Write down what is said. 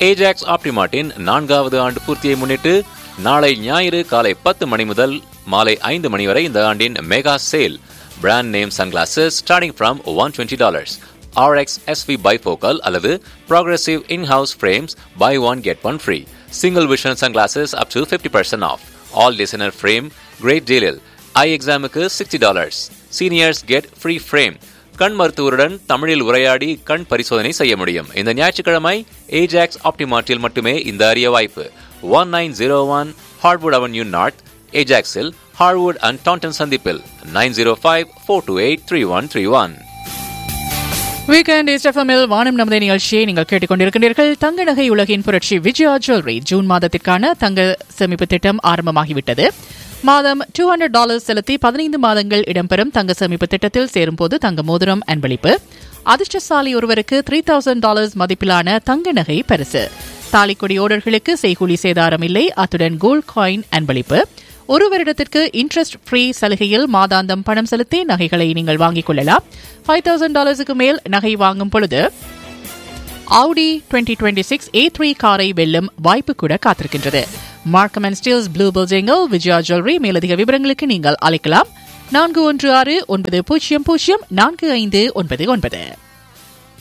Ajax ஆப்டிமார்ட்டின் நான்காவது ஆண்டு பூர்த்தியை முன்னிட்டு நாளை ஞாயிறு காலை பத்து மணி முதல் மாலை ஐந்து மணி வரை இந்த ஆண்டின் mega sale brand name sunglasses starting from one twenty dollars RX SV bifocal அல்லது progressive in house frames buy one get one free single vision sunglasses up to fifty percent off all designer frame great டீலில் eye எக்ஸாமுக்கு sixty dollars seniors get free frame கண் மருத்துவருடன் தமிழில் உரையாடி கண் பரிசோதனை செய்ய முடியும் இந்த ஞாயிற்றுக்கிழமை ஏஜாக்ஸ் ஆப்டிமார்ட்டில் மட்டுமே இந்த அரிய வாய்ப்பு one nine zero one hardwood avenue north ஏஜாக்ஸில் ஹார்வுட் அண்ட் டான்டன் சந்திப்பில் nine zero five four two eight three one three one weekend இஸ்டஃபமில் வானம் நமது நிகழ்ச்சியை நீங்கள் கேட்டுக்கொண்டிருக்கிறீர்கள் தங்க நகை உலகின் புரட்சி விஜயா ஜுவல்லரி ஜூன் மாதத்திற்கான தங்க சேமிப்பு திட்டம் ஆரம்பமாகிவிட்டது மாதம் டூ ஹண்ட்ரட் டாலர்ஸ் செலுத்தி பதினைந்து மாதங்கள் இடம்பெறும் தங்க சேமிப்பு திட்டத்தில் சேரும்போது தங்க மோதிரம் அன்பளிப்பு அதிர்ஷ்டசாலி ஒருவருக்கு த்ரீ தௌசண்ட் டாலர்ஸ் மதிப்பிலான தங்க நகை பரிசு தாலிக்கொடி ஓடர்களுக்கு செய்கூலி சேதாரம் இல்லை அத்துடன் கோல்ட் காயின் அன்பளிப்பு ஒரு வருடத்திற்கு இன்ட்ரெஸ்ட் ஃப்ரீ சலுகையில் மாதாந்தம் பணம் செலுத்தி நகைகளை நீங்கள் வாங்கிக் கொள்ளலாம் ஃபைவ் தௌசண்ட் டாலர்ஸுக்கு மேல் நகை வாங்கும் பொழுது Audi twenty twenty six A three காரை வெல்லும் வாய்ப்பு கூட காத்திருக்கின்றது மார்க்கம் அண்ட் ஸ்டீல்ஸ் ப்ளூ பில்டிங்கில் விஜயா ஜுவல்லரி மேலதிக விவரங்களுக்கு நீங்கள் அழைக்கலாம் நான்கு ஒன்று ஆறு ஒன்பது பூஜ்ஜியம் பூஜ்ஜியம் நான்கு ஐந்து ஒன்பது ஒன்பது